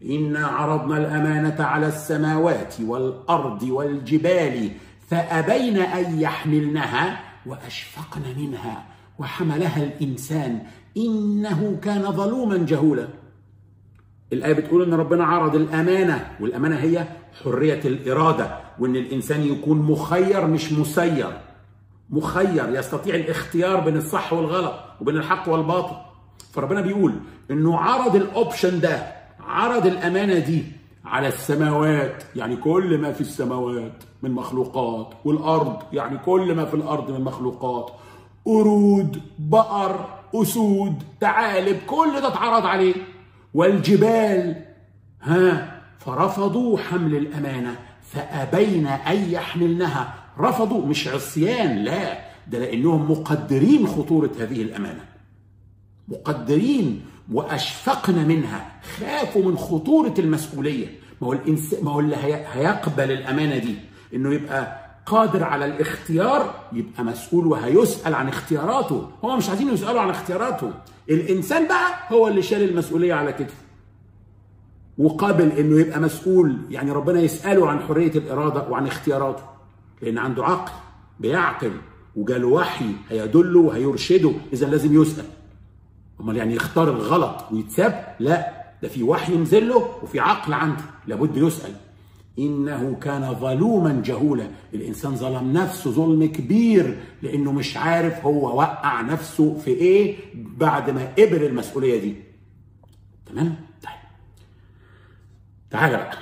إنا عرضنا الأمانة على السماوات والأرض والجبال فأبين أن يحملنها وأشفقن منها وحملها الإنسان إنه كان ظلوما جهولا الآية بتقول إن ربنا عرض الأمانة والأمانة هي حرية الإرادة وإن الإنسان يكون مخير مش مسير مخير يستطيع الاختيار بين الصح والغلط وبين الحق والباطل فربنا بيقول إنه عرض الأوبشن ده عرض الأمانة دي على السماوات يعني كل ما في السماوات من مخلوقات والأرض يعني كل ما في الأرض من مخلوقات قرود بقر أسود ثعالب كل ده اتعرض عليه والجبال ها فرفضوا حمل الأمانة فأبين أن يحملنها رفضوا مش عصيان لا ده لأنهم مقدرين خطورة هذه الأمانة مقدرين وأشفقن منها خافوا من خطورة المسؤولية ما هو الإنسان ما هو اللي هيقبل الأمانة دي إنه يبقى قادر على الاختيار يبقى مسؤول وهيسأل عن اختياراته هو مش عايزين يسألوا عن اختياراته الإنسان بقى هو اللي شال المسؤولية على كتفه وقابل انه يبقى مسؤول يعني ربنا يساله عن حريه الاراده وعن اختياراته لان عنده عقل بيعقل وجاله وحي هيدله وهيرشده اذا لازم يسال امال يعني يختار الغلط ويتساب لا ده في وحي ينزل له وفي عقل عنده لابد يسال انه كان ظلوما جهولا الانسان ظلم نفسه ظلم كبير لانه مش عارف هو وقع نفسه في ايه بعد ما قبل المسؤوليه دي تمام طيب تعالى بقى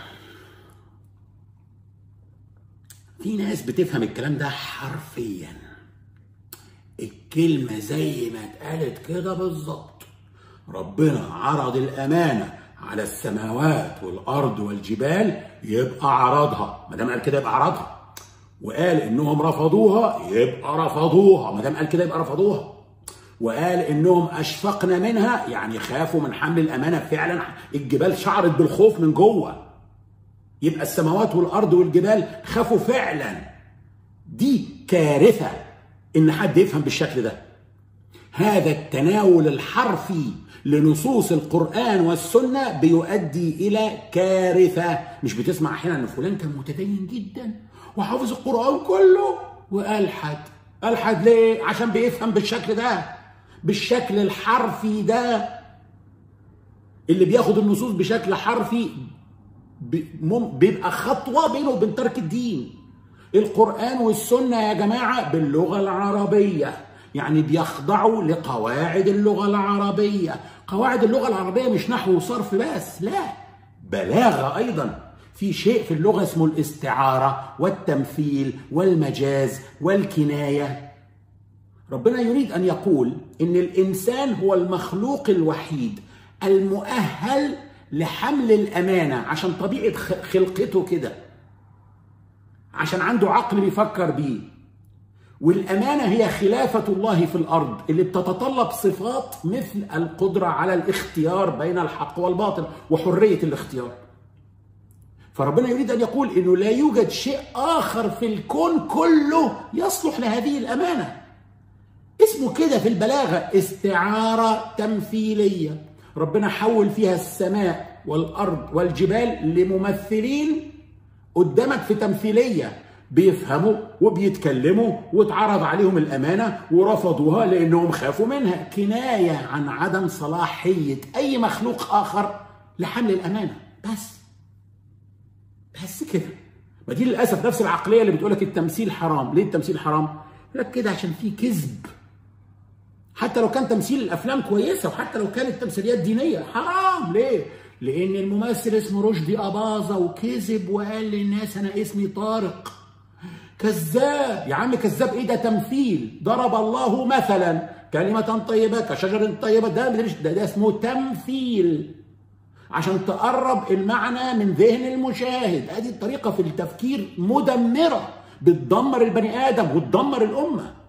في ناس بتفهم الكلام ده حرفيا الكلمة زي ما اتقالت كده بالظبط ربنا عرض الأمانة على السماوات والأرض والجبال يبقى عرضها ما دام قال كده يبقى عرضها وقال إنهم رفضوها يبقى رفضوها ما دام قال كده يبقى رفضوها وقال انهم اشفقنا منها يعني خافوا من حمل الامانه فعلا الجبال شعرت بالخوف من جوه يبقى السماوات والارض والجبال خافوا فعلا دي كارثه ان حد يفهم بالشكل ده هذا التناول الحرفي لنصوص القران والسنه بيؤدي الى كارثه مش بتسمع احيانا ان فلان كان متدين جدا وحافظ القران كله والحد الحد ليه عشان بيفهم بالشكل ده بالشكل الحرفي ده اللي بياخد النصوص بشكل حرفي بيبقى خطوة بينه وبين ترك الدين القرآن والسنة يا جماعة باللغة العربية يعني بيخضعوا لقواعد اللغة العربية قواعد اللغة العربية مش نحو وصرف بس لا بلاغة أيضا في شيء في اللغة اسمه الاستعارة والتمثيل والمجاز والكناية ربنا يريد ان يقول ان الانسان هو المخلوق الوحيد المؤهل لحمل الامانه عشان طبيعه خلقته كده عشان عنده عقل بيفكر بيه والامانه هي خلافه الله في الارض اللي بتتطلب صفات مثل القدره على الاختيار بين الحق والباطل وحريه الاختيار فربنا يريد ان يقول انه لا يوجد شيء اخر في الكون كله يصلح لهذه الامانه اسمه كده في البلاغه استعاره تمثيليه ربنا حول فيها السماء والارض والجبال لممثلين قدامك في تمثيليه بيفهموا وبيتكلموا واتعرض عليهم الامانه ورفضوها لانهم خافوا منها كنايه عن عدم صلاحيه اي مخلوق اخر لحمل الامانه بس بس كده ما دي للاسف نفس العقليه اللي بتقول لك التمثيل حرام ليه التمثيل حرام يقول لك كده عشان في كذب حتى لو كان تمثيل الافلام كويسه وحتى لو كانت تمثيليات دينيه حرام ليه لان الممثل اسمه رشدي اباظه وكذب وقال للناس انا اسمي طارق كذاب يا عم كذاب ايه ده تمثيل ضرب الله مثلا كلمة طيبة كشجرة طيبة ده ده, ده اسمه تمثيل عشان تقرب المعنى من ذهن المشاهد هذه الطريقة في التفكير مدمرة بتدمر البني آدم وتدمر الأمة